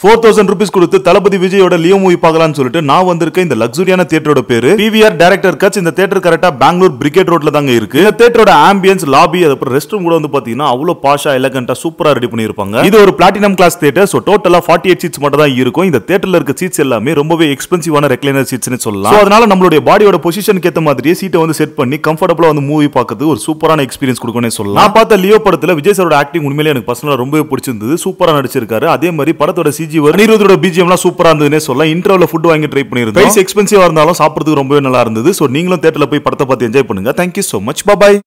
four thousand rupees கொடுத்து தளபதி விஜயோட Leo movie பார்க்கலாம்னு சொல்லிட்டு நான் வந்திருக்க இந்த லக்ஸுரியான தியேட்டரோட பேரு பிவிஆர் டைரக்டர் கட்ச் இந்த தியேட்டர் கரெக்டா பெங்களூர் பிரிகேட் ரோட்ல தாங்க இருக்கு இந்த தியேட்டரோட ஆம்பியன்ஸ் லாபி அதுக்கப்புறம் ரெஸ்ட் ரூம் கூட வந்து பாத்தீங்கன்னா அவ்வளவு பாஷா எலகண்டா சூப்பரா ரெடி பண்ணிருப்பாங்க இது ஒரு பிளாட்டினம் கிளாஸ் தியேட்டர் ஸோ டோட்டலா ஃபார்ட்டி எயிட் சீட்ஸ் மட்டும் தான் இருக்கும் இந்த தியேட்டர்ல இருக்க சீட்ஸ் எல்லாமே ரொம்பவே எக்ஸ்பென்சிவான ரெக்லைனர் சீட்ஸ்னு சொல்லலாம் So, அதனால நம்மளுடைய பாடியோட பொசிஷனுக்கு ஏத்த மாதிரியே சீட்டை வந்து செட் பண்ணி கம்ஃபர்டபுளா வந்து மூவி பார்க்கறது ஒரு சூப்பரான எக்ஸ்பீரியன்ஸ் கொடுக்கணும்னு சொல்லலாம் நான் பார்த்த லியோ படத்துல விஜய் சாரோட ஆக்டிங் உண்மையிலே எனக்கு பர்சனலா ரொம்பவே பிடிச்சிருந்தது சூப்பரா நடிச்சிருக்காரு அதே மாதிரி படத்தோட சிஜி அனிருத்தோட பிஜிஎம்லாம் சூப்பரா இருந்ததுன்னே சொல்லலாம் இன்டர்வல ஃபுட் வாங்கி ட்ரை பண்ணிருந்தோம் பிரைஸ் எக்ஸ்பென்சிவா இருந்தாலும் சாப்பிடுறதுக்கு ரொம்பவே நல்லா இருந்தது ஸோ நீங்களும் தேட்டர்ல போய் படத்தை பார்த்து என்ஜாய் பண்ணுங்க தேங்க்யூ so மச் பாய்